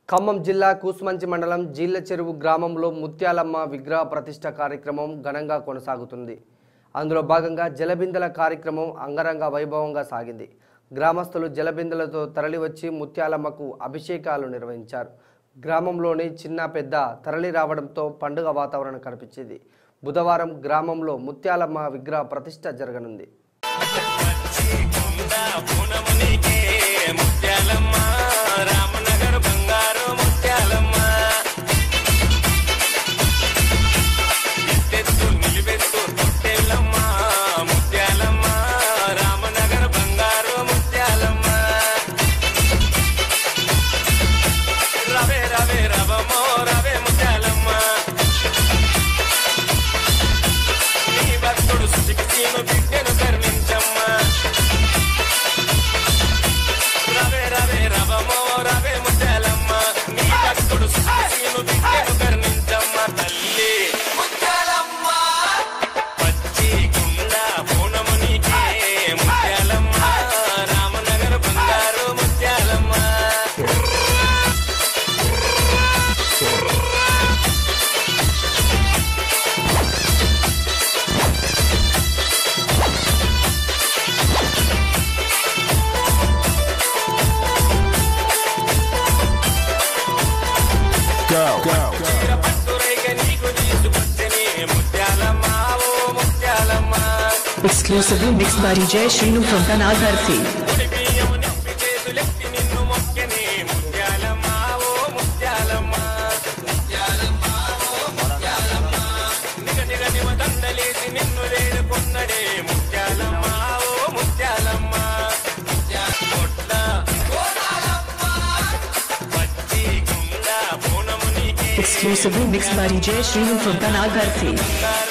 ఖమ్మం జిల్లా కూసుమంచి మండలం జీళ్ల చెరువు గ్రామంలో ముత్యాలమ్మ విగ్రహ ప్రతిష్ట కార్యక్రమం ఘనంగా కొనసాగుతుంది అందులో భాగంగా జలబిందెల కార్యక్రమం అంగరంగ వైభవంగా సాగింది గ్రామస్తులు జలబిందెలతో తరలివచ్చి ముత్యాలమ్మకు అభిషేకాలు నిర్వహించారు గ్రామంలోని చిన్న పెద్ద తరలి రావడంతో పండుగ వాతావరణం కనిపించింది బుధవారం గ్రామంలో ముత్యాలమ్మ విగ్రహ ప్రతిష్ట జరగనుంది పూనమునికే ముత్యాలమ్మ రామనగర్ బంగారు ముత్యాలమ్మ ఎత్తెత్తు నిలివెత్తు తొట్టెల్లమ్మ ముత్యాలమ్మ రామనగర్ బంగారు ముత్యాలమ్మ రవే రవే రవమో రవే ముత్యాలమ్మ నీ భక్తుడు శుచికి బిడ్డను కరుణించమ్మా రవే రవే రవమో రవే ముత్యాలమ్మ నీ భక్తుడు సుశీను బిడ్డను కరుణించమ్మ తల్లి ముత్యాలమ్మ పచ్చి గుండ పూనము నీకే ముత్యాలమ్మ రామనగర్ బంగారు ముత్యాలమ్మ చీర పట్టురైక నీకు తీసుకొచ్చని ముత్యాలమ్మ ఓ Mutyalamma Exclusively mixed by DJ Shrinu from Kanal Bharti. కుడి బియ్యము నింపి చేతులెత్తి నిన్ను మొక్కని ముత్యాలమ్మ ఓ ముత్యాలమ్మ నిగ నిగ నిమ దండలేసి నిన్ను వేడుకున్నడే ముత్యాలమ్మ ఓ ముత్యాలమ్మ పొట్ల పచ్చి గుండ పూనము నీకే Exclusively mixed by DJ Shrinu from Kanal Bharti. బంగారు